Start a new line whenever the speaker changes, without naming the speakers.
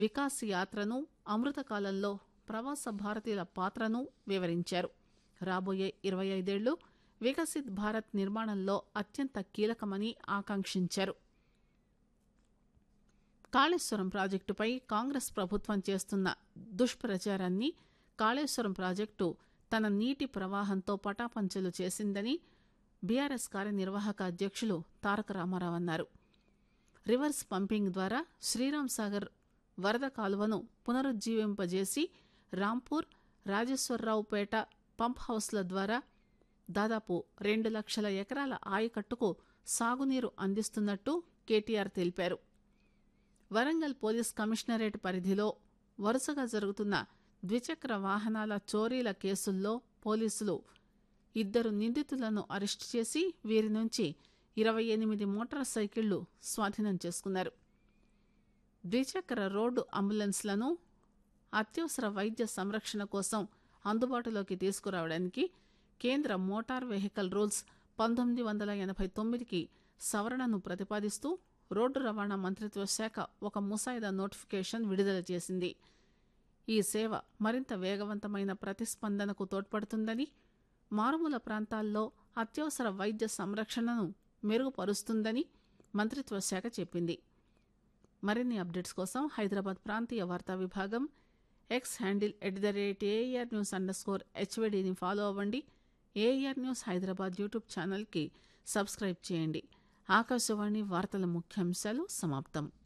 వికాస్ యాత్రను అమృతకాలంలో ప్రవాస భారతీయుల పాత్రను వివరించారు రాబోయే ఇరవై ఐదేళ్లు వికసిత్ భారత్ నిర్మాణంలో అత్యంత కీలకమని ఆకాంక్షించారు కాళేశ్వరం ప్రాజెక్టుపై కాంగ్రెస్ ప్రభుత్వం చేస్తున్న దుష్ప్రచారాన్ని కాళేశ్వరం ప్రాజెక్టు తన నీటి ప్రవాహంతో పటాపంచలు చేసిందని బీఆర్ఎస్ కార్యనిర్వాహక అధ్యక్షులు తారక రామారావు అన్నారు రివర్స్ పంపింగ్ ద్వారా శ్రీరామ్ సాగర్ వరద కాలువను పునరుజ్జీవింపజేసి రాంపూర్ రాజేశ్వరరావుపేట పంప్ హౌస్ల ద్వారా దాదాపు రెండు లక్షల ఎకరాల ఆయకట్టుకు సాగునీరు అందిస్తున్నట్టు కేటీఆర్ తెలిపారు వరంగల్ పోలీస్ కమిషనరేట్ పరిధిలో వరుసగా జరుగుతున్న ద్విచక్ర వాహనాల చోరీల కేసుల్లో పోలీసులు ఇద్దరు నిందితులను అరెస్టు చేసి వీరి నుంచి ఇరవై ఎనిమిది మోటార్ సైకిళ్లు స్వాధీనం చేసుకున్నారు ద్విచక్ర రోడ్డు అంబులెన్స్లను అత్యవసర వైద్య సంరక్షణ కోసం అందుబాటులోకి తీసుకురావడానికి కేంద్ర మోటార్ వెహికల్ రూల్స్ పంతొమ్మిది వందల ఎనభై తొమ్మిదికి సవరణను ప్రతిపాదిస్తూ రోడ్డు రవాణా మంత్రిత్వ శాఖ ఒక ముసాయిదా నోటిఫికేషన్ విడుదల చేసింది ఈ సేవ మరింత వేగవంతమైన ప్రతిస్పందనకు తోడ్పడుతుందని మారుమూల ప్రాంతాల్లో అత్యవసర వైద్య సంరక్షణను మెరుగుపరుస్తుందని మంత్రిత్వ శాఖ చెప్పింది మరిన్ని అప్డేట్స్ కోసం హైదరాబాద్ ప్రాంతీయ వార్తా విభాగం X handle at the rate AR news underscore స్కోర్ హెచ్వీడీని ఫాలో అవ్వండి ఏఆర్ న్యూస్ హైదరాబాద్ యూట్యూబ్ ఛానల్కి సబ్స్క్రైబ్ చేయండి ఆకాశవాణి వార్తల ముఖ్యాంశాలు సమాప్తం